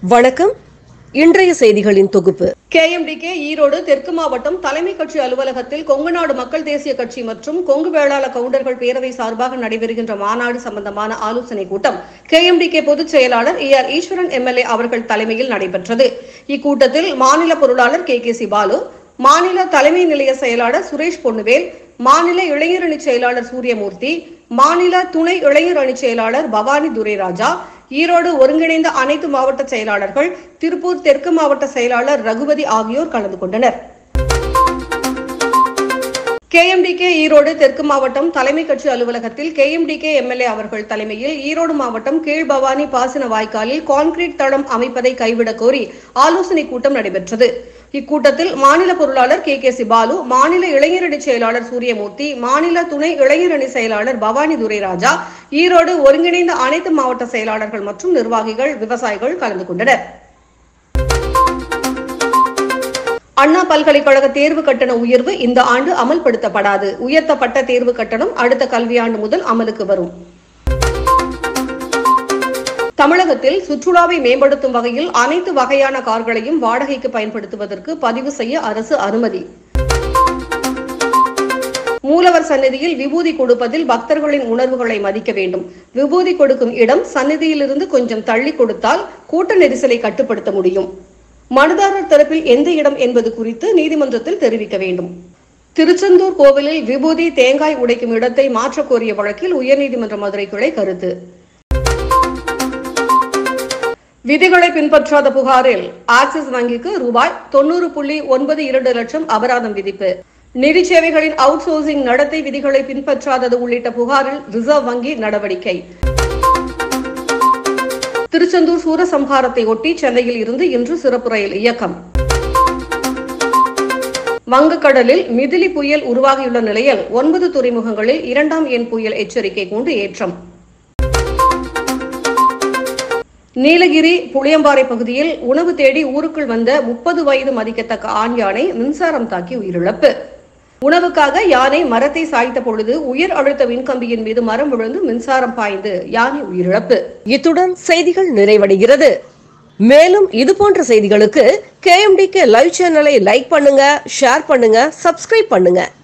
வணக்கம் இன்றைய செய்திகளின் தொகுப்பு கேஎம்டிகே ஈரோடு தெற்கு மாவட்டம் தலைமை கட்சி அலுவலகத்தில் கொங்குநாடு மக்கள் தேசிய கட்சி மற்றும் கொங்கு வேளாள கவுண்டர்கள் பேரவை சார்பாக நடைபெறுகின்ற மாநாடு சம்பந்தமான ஆலோசனை கூட்டம் கேஎம்டிகே பொதுச் செயலாளர் ஏ ஆர் ஈஸ்வரன் எம்எல்ஏ அவர்கள் தலைமையில் நடைபெற்றது இக்கூட்டத்தில் மாநில பொருளாளர் கே கே சி பாலு மாநில தலைமை நிலைய செயலாளர் சுரேஷ் பொன்னுவேல் மாநில இளைஞரணி செயலாளர் சூரியமூர்த்தி மாநில துணை இளைஞர் அணி செயலாளர் பவானி துரைராஜா ஈரோடு ஒருங்கிணைந்த அனைத்து மாவட்ட செயலாளர்கள் திருப்பூர் தெற்கு மாவட்ட செயலாளர் ரகுபதி ஆகியோர் கலந்து கொண்டனர் கேஎம்டிகே ஈரோடு தெற்கு மாவட்டம் தலைமை கட்சி அலுவலகத்தில் கேஎம்டிகே எம்எல்ஏ அவர்கள் தலைமையில் ஈரோடு மாவட்டம் கீழ்பவானி பாசன வாய்க்காலில் கான்கிரீட் தளம் அமைப்பதை கைவிடக் கோரி ஆலோசனை கூட்டம் நடைபெற்றது இக்கூட்டத்தில் மாநில பொருளாளர் கே கே சிபாலு மாநில இளைஞரணி செயலாளர் சூரியமூர்த்தி மாநில துணை இளைஞரணி செயலாளர் பவானி துரைராஜா ஈரோடு ஒருங்கிணைந்த அனைத்து மாவட்ட செயலாளர்கள் மற்றும் நிர்வாகிகள் விவசாயிகள் கலந்து கொண்டனர் அண்ணா பல்கலைக்கழக தேர்வு கட்டண உயர்வு இந்த ஆண்டு அமல்படுத்தப்படாது உயர்த்தப்பட்ட தேர்வு கட்டணம் அடுத்த கல்வியாண்டு முதல் அமலுக்கு வரும் தமிழகத்தில் சுற்றுலாவை மேம்படுத்தும் வகையில் அனைத்து வகையான கார்களையும் வாடகைக்கு பயன்படுத்துவதற்கு பதிவு செய்ய அரசு அனுமதி மூலவர் சந்நிதியில் விபூதி கொடுப்பதில் பக்தர்களின் உணர்வுகளை மதிக்க வேண்டும் விபூதி கொடுக்கும் இடம் சந்நிதியிலிருந்து கொஞ்சம் தள்ளி கொடுத்தால் கூட்ட நெரிசலை கட்டுப்படுத்த முடியும் மனுதாரர் தரப்பில் எந்த இடம் என்பது குறித்து நீதிமன்றத்தில் தெரிவிக்க வேண்டும் திருச்செந்தூர் கோவிலில் விபூதி தேங்காய் உடைக்கும் இடத்தை மாற்றக் கோரிய வழக்கில் உயர்நீதிமன்ற மதுரை கிளை கருத்து விதிகளை பின்பற்றாத புகாரில் ஆக்சிஸ் வங்கிக்கு ரூபாய் தொண்ணூறு புள்ளி ஒன்பது இரண்டு லட்சம் அபராதம் விதிப்பு நிதி சேவைகளின் அவுட் சோர்சிங் நடத்தை விதிகளை பின்பற்றாதது உள்ளிட்ட புகாரில் ரிசர்வ் வங்கி நடவடிக்கை திருச்செந்தூர் சூரசம்ஹாரத்தை ஒட்டி சென்னையில் இருந்து இன்று சிறப்பு ரயில் இயக்கம் வங்கக்கடலில் மிதிலி புயல் உருவாகியுள்ள நிலையில் ஒன்பது துறைமுகங்களில் இரண்டாம் எண் புயல் எச்சரிக்கை கூண்டு ஏற்றம் நீலகிரி புளியம்பாறை பகுதியில் உணவு தேடி ஊருக்குள் வந்த முப்பது வயது மதிக்கத்தக்க ஆண் யானை மின்சாரம் தாக்கி உயிரிழப்பு உணவுக்காக யானை மரத்தை சாய்த்த பொழுது உயர் அழுத்த மின்கம்பியின் மீது மரம் விழுந்து மின்சாரம் பாய்ந்து யானை உயிரிழப்பு இத்துடன் செய்திகள் நிறைவடைகிறது மேலும் இது போன்ற செய்திகளுக்கு கேஎம்டிகே லைவ் சேனலை லைக் பண்ணுங்க ஷேர் பண்ணுங்க சப்ஸ்கிரைப் பண்ணுங்க